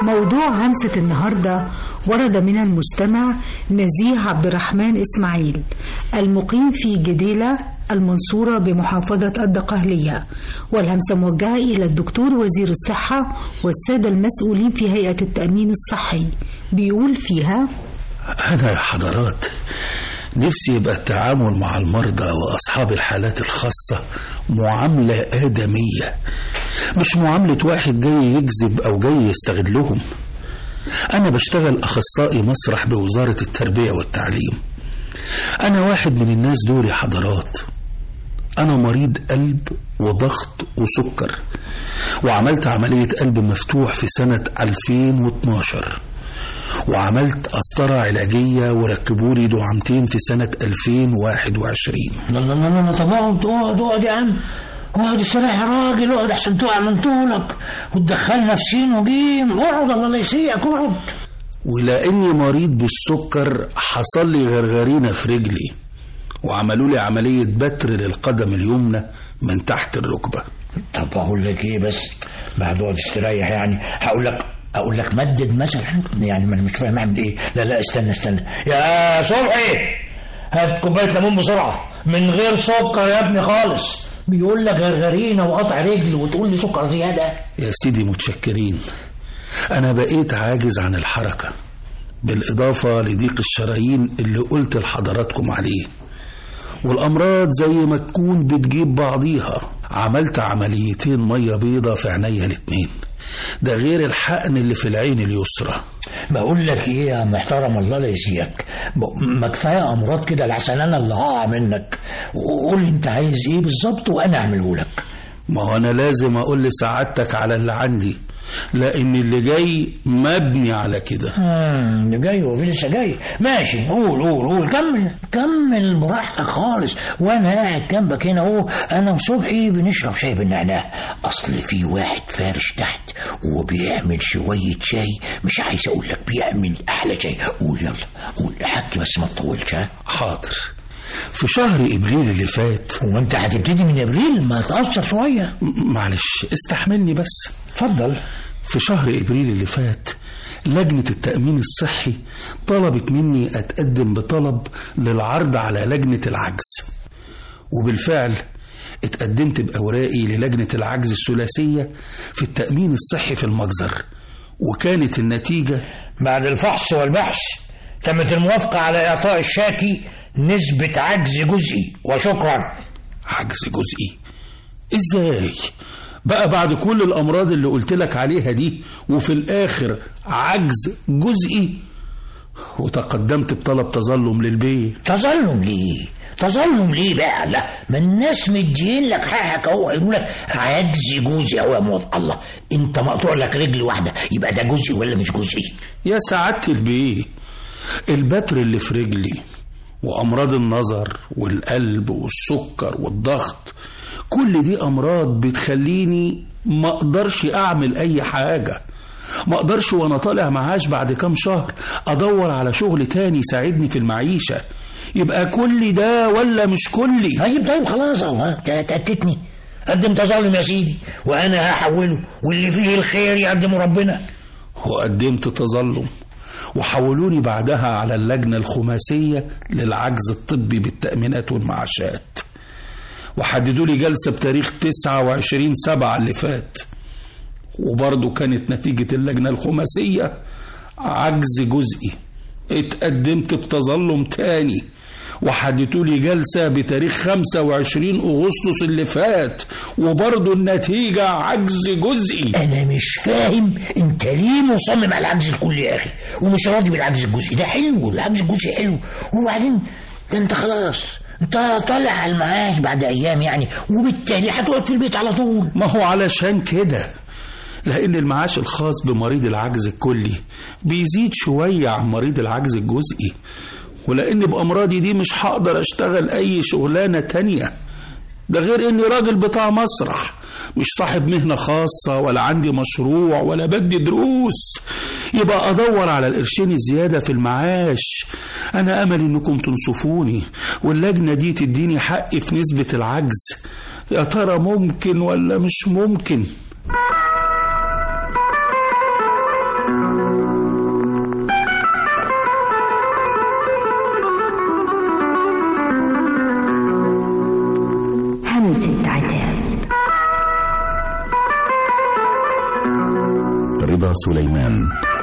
موضوع همسة النهاردة ورد من المستمع نزيه عبد الرحمن إسماعيل المقيم في جديلة المنصورة بمحافظة الدقهلية والهمسة موجهة إلى الدكتور وزير الصحة والسادة المسؤولين في هيئة التأمين الصحي بيقول فيها أنا يا حضرات نفسي يبقى التعامل مع المرضى وأصحاب الحالات الخاصة معاملة آدمية مش معاملة واحد جاي يكذب أو جاي يستغلهم أنا بشتغل أخصائي مسرح بوزارة التربية والتعليم أنا واحد من الناس دول يا حضرات أنا مريض قلب وضغط وسكر وعملت عملية قلب مفتوح في سنة 2012 وعملت قسطرة علاجية وركبوا لي دعامتين في سنة 2021 لا لا لا لا طب اقعد اقعد اقعد يا عم اقعد استريح يا راجل اقعد احسن تقع من طولك وتدخلنا في سين وجيم اقعد الله لا يسيئك اقعد ولاني مريض بالسكر حصل لي غرغرينه في رجلي وعملوا لي عمليه بتر للقدم اليمنى من تحت الركبه طب اقول لك ايه بس بعد اقعد استريح يعني هقول لك اقول لك مدد مثلا يعني ما انا مش فاهم اعمل ايه لا لا استنى استنى يا صبحي هات كوبايه ليمون بسرعه من غير سكر يا ابني خالص بيقول لك غرغرينه وقطع رجل وتقول لي سكر زياده يا سيدي متشكرين انا بقيت عاجز عن الحركه بالاضافه لضيق الشرايين اللي قلت لحضراتكم عليه والامراض زي ما تكون بتجيب بعضيها عملت عمليتين ميه بيضة في عينيا الاتنين ده غير الحقن اللي في العين اليسرى بقول لك ايه يا محترم الله لا يسيئك ب- ما كفايه امراض كده لحسن انا اللي هقع منك وقول لي انت عايز ايه بالظبط وانا اعمله لك ما هو انا لازم اقول لسعادتك على اللي عندي لان اللي جاي مبني على كده امم اللي جاي وفي لسه جاي ماشي قول قول قول كمل كمل براحتك خالص وانا قاعد جنبك هنا اهو انا وصبحي بنشرب شاي بالنعناع اصل في واحد فارش تحت وبيعمل شويه شاي مش عايز اقول لك بيعمل احلى شاي قول يلا قول حكي بس ما تطولش ها حاضر في شهر ابريل اللي فات هو انت هتبتدي من ابريل ما تقصر شويه م- معلش استحملني بس اتفضل في شهر ابريل اللي فات لجنة التأمين الصحي طلبت مني أتقدم بطلب للعرض على لجنة العجز وبالفعل اتقدمت بأوراقي للجنة العجز الثلاثية في التأمين الصحي في المجزر وكانت النتيجة بعد الفحص والبحث تمت الموافقه على اعطاء الشاكي نسبه عجز جزئي وشكرا عجز جزئي ازاي بقى بعد كل الأمراض اللي قلت لك عليها دي وفي الآخر عجز جزئي وتقدمت بطلب تظلم للبيت تظلم ليه تظلم ليه بقى لا ما الناس مدين لك حقك اهو يقولوا لك عجز جزئي اهو يا موظف الله انت مقطوع لك رجل واحده يبقى ده جزئي ولا مش جزئي يا سعادة البيه البتر اللي في رجلي وأمراض النظر والقلب والسكر والضغط كل دي أمراض بتخليني ما أقدرش أعمل أي حاجة ما أقدرش وأنا طالع معاش بعد كام شهر أدور على شغل تاني يساعدني في المعيشة يبقى كل ده ولا مش كلي طيب طيب خلاص الله تأتتني قدم تظلم يا سيدي وانا هحوله واللي فيه الخير يقدمه ربنا وقدمت تظلم وحولوني بعدها على اللجنة الخماسية للعجز الطبي بالتأمينات والمعاشات وحددوا لي جلسة بتاريخ 29 سبعة اللي فات وبرضه كانت نتيجة اللجنة الخماسية عجز جزئي اتقدمت بتظلم تاني وحددوا لي جلسة بتاريخ 25 أغسطس اللي فات وبرضه النتيجة عجز جزئي انا مش فاهم انت ليه مصمم على العجز الكلي يا اخي ومش راضي بالعجز الجزئي ده حلو العجز الجزئي حلو وبعدين ده انت خلاص انت طالع على المعاش بعد ايام يعني وبالتالي هتقعد في البيت على طول ما هو علشان كده لأن المعاش الخاص بمريض العجز الكلي بيزيد شوية عن مريض العجز الجزئي ولأن بأمراضي دي مش هقدر أشتغل أي شغلانة تانية ده غير إني راجل بتاع مسرح مش صاحب مهنة خاصة ولا عندي مشروع ولا بدي دروس يبقى أدور على القرشين الزيادة في المعاش أنا أمل إنكم تنصفوني واللجنة دي تديني حقي في نسبة العجز يا ترى ممكن ولا مش ممكن رضا سليمان